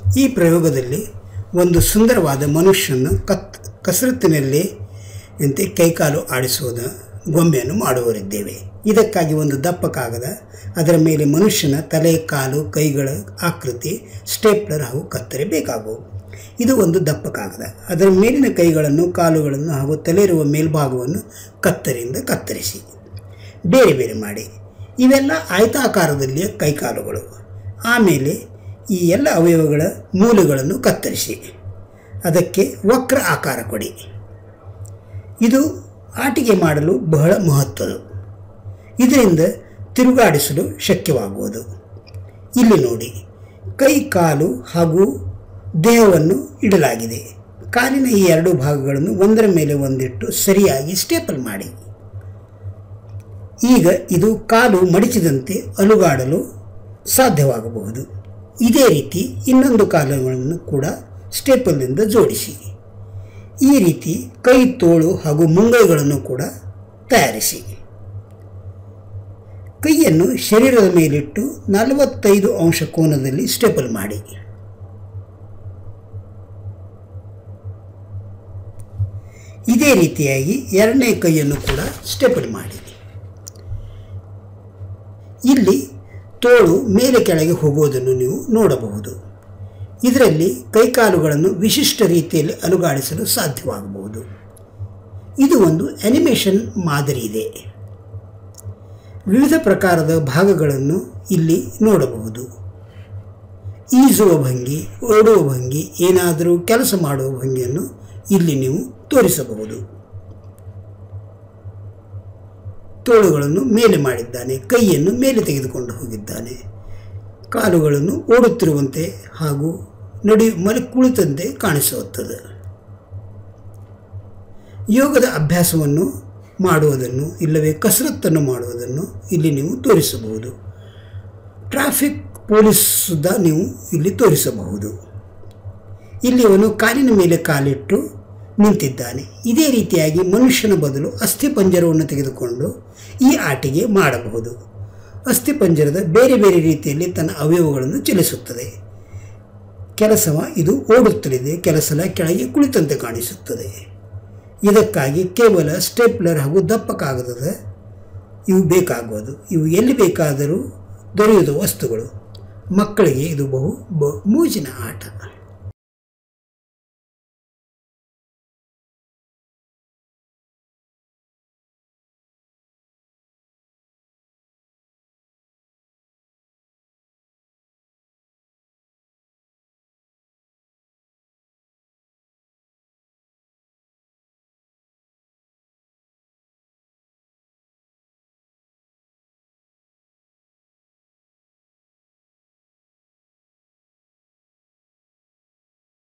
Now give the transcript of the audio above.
ಈ ಪ್ರಯೋಗದಲ್ಲಿ ಒಂದು ಸುಂದರವಾದ ಮನುಷ್ಯನ ಕತ್ ಕಸರತ್ತಿನಲ್ಲಿ ಅಂತೆ ಕೈಕಾಲು ಆಡಿಸುವುದ ಗೊಂಬೆಯನ್ನು ಮಾಡುವರಿದ್ದೇವೆ ಇದಕ್ಕಾಗಿ ಒಂದು ದಪ್ಪ ಕಾಗದ ಅದರ ಮೇಲೆ ಮನುಷ್ಯನ ತಲೆ ಕಾಲು ಕೈಗಳ ಆಕೃತಿ ಸ್ಟೇಪ್ಲರ್ ಹಾಗೂ ಕತ್ತರಿ ಬೇಕಾಗುವು ಇದು ಒಂದು ದಪ್ಪ ಕಾಗದ ಅದರ ಮೇಲಿನ ಕೈಗಳನ್ನು ಕಾಲುಗಳನ್ನು ಹಾಗೂ ತಲೆ ಇರುವ ಮೇಲ್ಭಾಗವನ್ನು ಕತ್ತರಿಯಿಂದ ಕತ್ತರಿಸಿ ಬೇರೆ ಬೇರೆ ಮಾಡಿ ಇವೆಲ್ಲ ಆಯತಾಕಾರದಲ್ಲಿಯ ಕೈಕಾಲುಗಳು ಆಮೇಲೆ ಈ ಎಲ್ಲ ಅವಯವಗಳ ಮೂಲೆಗಳನ್ನು ಕತ್ತರಿಸಿ ಅದಕ್ಕೆ ವಕ್ರ ಆಕಾರ ಕೊಡಿ ಇದು ಆಟಿಕೆ ಮಾಡಲು ಬಹಳ ಮಹತ್ವದ ಇದರಿಂದ ತಿರುಗಾಡಿಸಲು ಶಕ್ಯವಾಗುವುದು ಇಲ್ಲಿ ನೋಡಿ ಕೈ ಕಾಲು ಹಾಗೂ ದೇಹವನ್ನು ಇಡಲಾಗಿದೆ ಕಾಲಿನ ಈ ಎರಡು ಭಾಗಗಳನ್ನು ಒಂದರ ಮೇಲೆ ಒಂದಿಟ್ಟು ಸರಿಯಾಗಿ ಸ್ಟೇಪಲ್ ಮಾಡಿ ಈಗ ಇದು ಕಾಲು ಮಡಿಚಿದಂತೆ ಅಲುಗಾಡಲು ಸಾಧ್ಯವಾಗಬಹುದು ಇದೇ ರೀತಿ ಇನ್ನೊಂದು ಕಾಲುಗಳನ್ನು ಕೂಡ ಸ್ಟೇಪಲ್ನಿಂದ ಜೋಡಿಸಿ ಈ ರೀತಿ ಕೈ ತೋಳು ಹಾಗೂ ಮುಂಗೈಗಳನ್ನು ಕೂಡ ತಯಾರಿಸಿ ಕೈಯನ್ನು ಶರೀರದ ಮೇಲಿಟ್ಟು ನಲವತ್ತೈದು ಅಂಶ ಕೋನದಲ್ಲಿ ಸ್ಟೇಪಲ್ ಮಾಡಿ ಇದೇ ರೀತಿಯಾಗಿ ಎರಡನೇ ಕೈಯನ್ನು ಕೂಡ ಸ್ಟೇಪಲ್ ಮಾಡಿ ಇಲ್ಲಿ ತೋಳು ಮೇಲೆ ಕೆಳಗೆ ಹೋಗುವುದನ್ನು ನೀವು ನೋಡಬಹುದು ಇದರಲ್ಲಿ ಕೈಕಾಲುಗಳನ್ನು ವಿಶಿಷ್ಟ ರೀತಿಯಲ್ಲಿ ಅಲುಗಾಡಿಸಲು ಸಾಧ್ಯವಾಗಬಹುದು ಇದು ಒಂದು ಅನಿಮೇಷನ್ ಮಾದರಿ ಇದೆ ವಿವಿಧ ಪ್ರಕಾರದ ಭಾಗಗಳನ್ನು ಇಲ್ಲಿ ನೋಡಬಹುದು ಈಜುವ ಭಂಗಿ ಓಡುವ ಭಂಗಿ ಏನಾದರೂ ಕೆಲಸ ಮಾಡುವ ಭಂಗಿಯನ್ನು ಇಲ್ಲಿ ನೀವು ತೋರಿಸಬಹುದು ತೋಳುಗಳನ್ನು ಮೇಲೆ ಮಾಡಿದ್ದಾನೆ ಕೈಯನ್ನು ಮೇಲೆ ತೆಗೆದುಕೊಂಡು ಹೋಗಿದ್ದಾನೆ ಕಾಲುಗಳನ್ನು ಓಡುತ್ತಿರುವಂತೆ ಹಾಗೂ ನಡಿ ಮಲೆ ಕುಳಿತಂತೆ ಕಾಣಿಸುತ್ತದೆ ಯೋಗದ ಅಭ್ಯಾಸವನ್ನು ಮಾಡುವುದನ್ನು ಇಲ್ಲವೇ ಕಸರತ್ತನ್ನು ಮಾಡುವುದನ್ನು ಇಲ್ಲಿ ನೀವು ತೋರಿಸಬಹುದು ಟ್ರಾಫಿಕ್ ಪೊಲೀಸ್ ಸುದ್ದ ನೀವು ಇಲ್ಲಿ ತೋರಿಸಬಹುದು ಇಲ್ಲಿ ಅವನು ಕಾಲಿನ ಮೇಲೆ ಕಾಲಿಟ್ಟು ನಿಂತಿದ್ದಾನೆ ಇದೇ ರೀತಿಯಾಗಿ ಮನುಷ್ಯನ ಬದಲು ಅಸ್ಥಿಪಂಜರವನ್ನು ತೆಗೆದುಕೊಂಡು ಈ ಆಟಿಗೆ ಮಾಡಬಹುದು ಅಸ್ಥಿಪಂಜರದ ಬೇರೆ ಬೇರೆ ರೀತಿಯಲ್ಲಿ ತನ್ನ ಅವಯವಗಳನ್ನು ಚಲಿಸುತ್ತದೆ ಕೆಲಸವ ಇದು ಓಡುತ್ತಲಿದೆ ಕೆಲಸಲ ಕೆಳಗೆ ಕುಳಿತಂತೆ ಕಾಣಿಸುತ್ತದೆ ಇದಕ್ಕಾಗಿ ಕೇವಲ ಸ್ಟೇಪ್ಲರ್ ಹಾಗೂ ದಪ್ಪ ಕಾಗದದ ಇವು ಬೇಕಾಗುವುದು ಇವು ಎಲ್ಲಿ ಬೇಕಾದರೂ ದೊರೆಯುವ ವಸ್ತುಗಳು ಮಕ್ಕಳಿಗೆ ಇದು ಬಹು ಬ ಮೋಜಿನ ಆಟ